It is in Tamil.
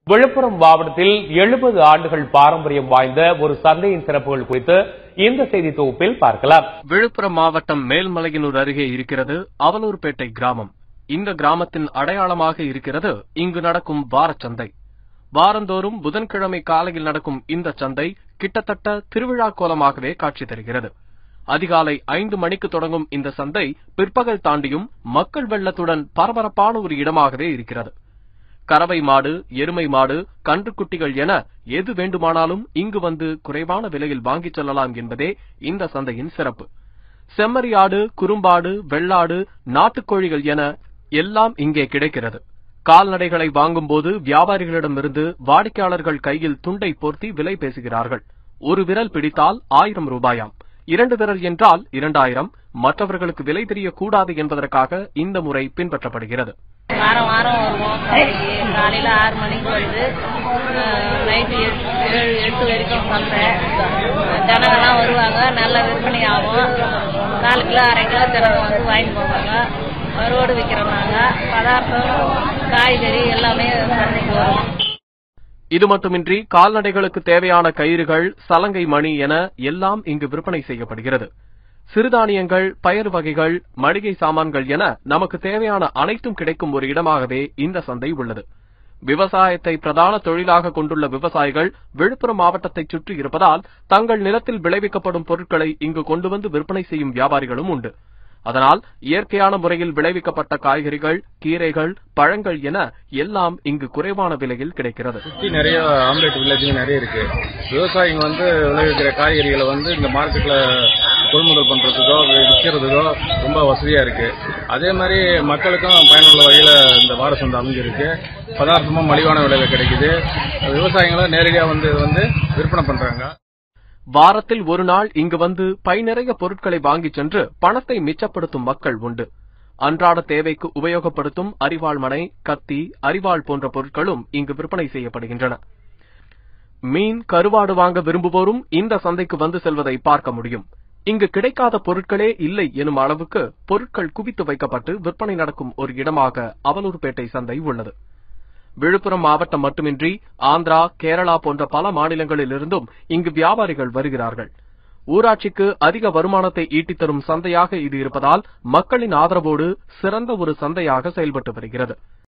விழுப்புரம் மாவட்டத்தில் எழுபது ஆண்டுகள் பாரம்பரியம் வாய்ந்த ஒரு சந்தையின் சிறப்புகள் குறித்து இந்த செய்தி தொகுப்பில் பார்க்கலாம் விழுப்புரம் மாவட்டம் மேல்மலையனூர் அருகே இருக்கிறது அவலூர்பேட்டை கிராமம் இந்த கிராமத்தின் அடையாளமாக இருக்கிறது இங்கு நடக்கும் வாரச்சந்தை வாரந்தோறும் புதன்கிழமை காலையில் நடக்கும் இந்த சந்தை கிட்டத்தட்ட திருவிழா கோலமாகவே காட்சி தருகிறது அதிகாலை ஐந்து மணிக்கு தொடங்கும் இந்த சந்தை பிற்பகல் தாண்டியும் மக்கள் வெள்ளத்துடன் பரபரப்பான ஒரு இடமாகவே இருக்கிறது கறவை மாடு எருமை மாடு கன்றுக்குட்டிகள் என எது வேண்டுமானாலும் இங்கு வந்து குறைவான விலையில் வாங்கிச் செல்லலாம் என்பதே இந்த சந்தையின் சிறப்பு செம்மறி ஆடு குறும்பாடு வெள்ளாடு நாட்டுக்கோழிகள் என எல்லாம் இங்கே கிடைக்கிறது கால்நடைகளை வாங்கும்போது வியாபாரிகளிடமிருந்து வாடிக்கையாளர்கள் கையில் துண்டை போர்த்தி விலை பேசுகிறார்கள் ஒரு விரல் பிடித்தால் ஆயிரம் ரூபாயாம் இரண்டு விரல் என்றால் இரண்டாயிரம் மற்றவர்களுக்கு விலை தெரியக்கூடாது என்பதற்காக இந்த முறை பின்பற்றப்படுகிறது வாரம் வாரம் வருவோம் சந்தைக்கு காலையில் ஆறு மணிக்கு வந்து நைட்டு ஏழு எட்டு வரைக்கும் சந்தை ஜனங்கள்லாம் வருவாங்க நல்ல விற்பனை ஆகும் நாலு கிலோ அரை கிலோ ஜனங்க வந்து வாங்கிட்டு போவாங்க கருவாடு விற்கிறோம் நாங்கள் பதார்த்தம் காய்கறி எல்லாமே சந்தைக்கு வரும் இது மட்டுமின்றி கால்நடைகளுக்கு தேவையான கயிறுகள் சலங்கை மணி என எல்லாம் இங்கு விற்பனை செய்யப்படுகிறது சிறுதானியங்கள் பயறு வகைகள் மளிகை சாமான்கள் என நமக்கு தேவையான அனைத்தும் கிடைக்கும் ஒரு இடமாகவே இந்த சந்தை உள்ளது விவசாயத்தை பிரதான தொழிலாக கொண்டுள்ள விவசாயிகள் விழுப்புரம் மாவட்டத்தைச் சுற்றி இருப்பதால் தங்கள் நிலத்தில் விளைவிக்கப்படும் பொருட்களை இங்கு கொண்டு வந்து விற்பனை செய்யும் வியாபாரிகளும் உண்டு அதனால் இயற்கையான முறையில் விளைவிக்கப்பட்ட காய்கறிகள் கீரைகள் பழங்கள் என எல்லாம் இங்கு குறைவான விலையில் கிடைக்கிறது சுற்றி நிறைய ஆம்லெட் வில்லேஜுங்க நிறைய இருக்கு விவசாயிங்க வந்து விளைவிக்கிற காய்கறிகளை வந்து இந்த மார்க்கெட்ல கொள்முதல் பண்றதுக்கோ விற்கிறதுக்கோ ரொம்ப வசதியா இருக்கு அதே மாதிரி மக்களுக்கும் பயனுள்ள வகையில இந்த வார சந்தை அமைஞ்சிருக்கு பதார்த்தமும் மலிவான விலையில கிடைக்குது விவசாயிகளும் நேரடியா வந்து இதை வந்து விற்பனை பண்றாங்க வாரத்தில் ஒரு நாள் இங்கு வந்து பை நிறைய பொருட்களை வாங்கிச் சென்று பணத்தை மிச்சப்படுத்தும் மக்கள் உண்டு அன்றாட தேவைக்கு உபயோகப்படுத்தும் அரிவாள் மனை கத்தி அரிவாள் போன்ற பொருட்களும் இங்கு விற்பனை செய்யப்படுகின்றன மீன் கருவாடு வாங்க விரும்புவோரும் இந்த சந்தைக்கு வந்து செல்வதை பார்க்க முடியும் இங்கு கிடைக்காத பொருட்களே இல்லை எனும் அளவுக்கு பொருட்கள் குவித்து வைக்கப்பட்டு விற்பனை நடக்கும் ஒரு இடமாக அவலூர்பேட்டை சந்தை உள்ளது விழுப்புரம் மாவட்டம் மட்டுமின்றி ஆந்திரா கேரளா போன்ற பல மாநிலங்களில் இருந்தும் இங்கு வியாபாரிகள் வருகிறார்கள் ஊராட்சிக்கு அதிக வருமானத்தை ஈட்டித் தரும் சந்தையாக இது இருப்பதால் மக்களின் ஆதரவோடு சிறந்த ஒரு சந்தையாக செயல்பட்டு வருகிறது